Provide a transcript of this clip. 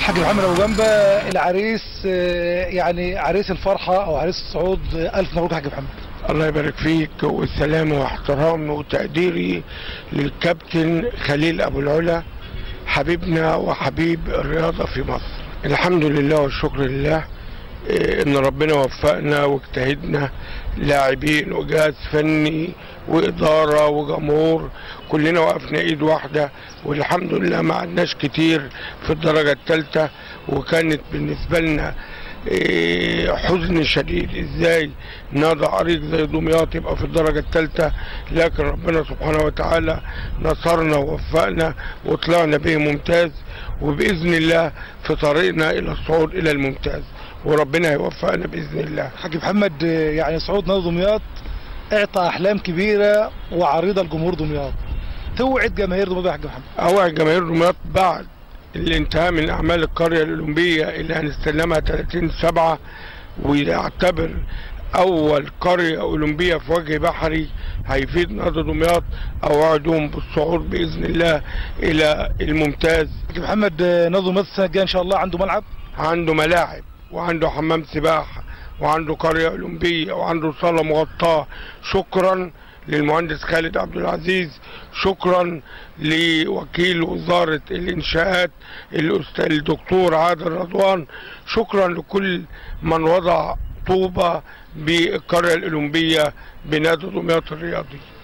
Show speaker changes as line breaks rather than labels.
الحاج محمد ابو جنبه العريس آه، يعني عريس الفرحه او عريس الصعود آه، الف مبروك يا حاج محمد
الله يبارك فيك والسلام واحترامي وتقديري للكابتن خليل ابو العلا حبيبنا وحبيب الرياضه في مصر الحمد لله والشكر لله إيه، ان ربنا وفقنا واجتهدنا لاعبين وجهاز فني واداره وجمهور كلنا وقفنا ايد واحده والحمد لله ما عدناش كتير في الدرجه الثالثه وكانت بالنسبه لنا إيه، حزن شديد ازاي نادى عريق زي دمياط يبقى في الدرجه الثالثه لكن ربنا سبحانه وتعالى نصرنا ووفقنا وطلعنا به ممتاز وباذن الله في طريقنا الى الصعود الى الممتاز وربنا يوفقنا باذن الله
حاج محمد آه، يعني صعود نادي دمياط اعطى احلام كبيره وعريضه لجمهور دمياط توعد جماهير دمياط يا حاج محمد
اوعي جماهير دمياط بعد الانتهاء من اعمال القريه الاولمبيه اللي هنستلمها 30 7 ويعتبر اول قريه اولمبيه في وجه بحري هيفيد نادي دمياط اوعدهم بالصعود باذن الله الى الممتاز
حاج محمد آه، نادي دمياط السنه الجايه ان شاء الله عنده ملعب
عنده ملاعب وعنده حمام سباحة وعنده قرية أولمبية وعنده صالة مغطاة شكرا للمهندس خالد عبد العزيز شكرا لوكيل وزارة الإنشاءات الأستاذ الدكتور عادل رضوان شكرا لكل من وضع طوبة بالقرية الأولمبية بنادي دمياط الرياضي